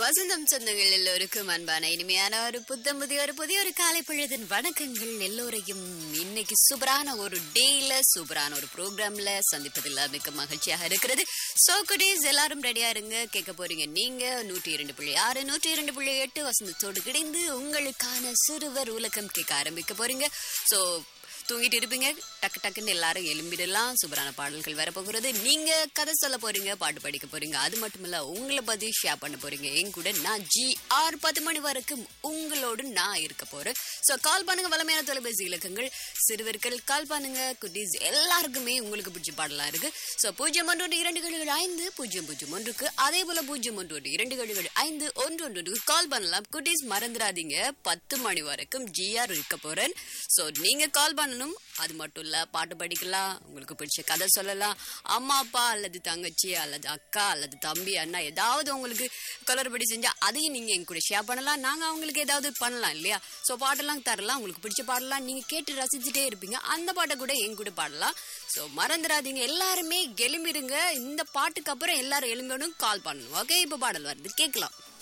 வசந்தம் சொந்தங்கள் எல்லோருக்கும் அன்பான இனிமையான ஒரு புத்தம் புதிய ஒரு புதிய ஒரு காலை பொழுதின் வணக்கங்கள் எல்லோரையும் இன்னைக்கு சூப்பரான ஒரு டேல சூப்பரான ஒரு ப்ரோக்ராம்ல சந்திப்பதில் மிக்க மகிழ்ச்சியாக இருக்கிறது சோ குடீஸ் எல்லாரும் ரெடியா இருங்க கேட்க போறீங்க நீங்க நூற்றி இரண்டு புள்ளி ஆறு நூற்றி இரண்டு புள்ளி எட்டு வசந்தத்தோடு கிடைந்து உங்களுக்கான சிறுவர் உலகம் கேட்க ஆரம்பிக்க போறீங்க சோ தூங்கிட்டு இருப்பீங்க டக்கு டக்குன்னு எல்லாரும் எழும்பிடலாம் சூப்பரான பாடல்கள் வரப்போகிறது நீங்க கதை சொல்ல போறீங்க பாட்டு படிக்க போறீங்க அது மட்டும் இல்ல உங்களை பத்தி ஷேர் பண்ண போறீங்க என் கூட நான் ஜி ஆறு பத்து மணி வரைக்கும் உங்களோடு நான் இருக்க போறேன் சோ கால் பண்ணுங்க வளமையான தொலைபேசி இலக்கங்கள் சிறுவர்கள் கால் பண்ணுங்க குட்டீஸ் எல்லாருக்குமே உங்களுக்கு பிடிச்ச பாடலாம் இருக்கு சோ பூஜ்ஜியம் ஒன்று ஒன்று இரண்டு கழுகள் ஐந்து பூஜ்ஜியம் பூஜ்ஜியம் ஒன்றுக்கு அதே போல பூஜ்ஜியம் ஒன்று ஒன்று இரண்டு கழுகள் ஐந்து ஒன்று ஒன்று ஒன்றுக்கு கால் பண்ணலாம் குட்டீஸ் மறந்துடாதீங்க பத்து மணி வரைக்கும் ஜிஆர் இருக்க போறேன் சோ நீங்க கால் பண்ணணும் அது மட்டும் இல்ல பாட்டு படிக்கலாம் உங்களுக்கு பிடிச்ச கதை சொல்லலாம் அம்மா அப்பா அல்லது தங்கச்சி அல்லது அக்கா அல்லது தம்பி அண்ணா ஏதாவது உங்களுக்கு குளறுபடி செஞ்சா அதையும் நீங்க எங்க கூட ஷேர் பண்ணலாம் நாங்க அவங்களுக்கு ஏதாவது பண்ணலாம் இல்லையா சோ பாட்டெல்லாம் தரலாம் உங்களுக்கு பிடிச்ச பாடலாம் நீங்க கேட்டு ரசிச்சுட்டே இருப்பீங்க அந்த பாட்டை கூட எங்க கூட பாடலாம் சோ மறந்துடாதீங்க எல்லாருமே எழும்பிடுங்க இந்த பாட்டுக்கு அப்புறம் எல்லாரும் எழும்பணும் கால் பண்ணணும் ஓகே இப்ப பாடல் வருது கேட்கலாம்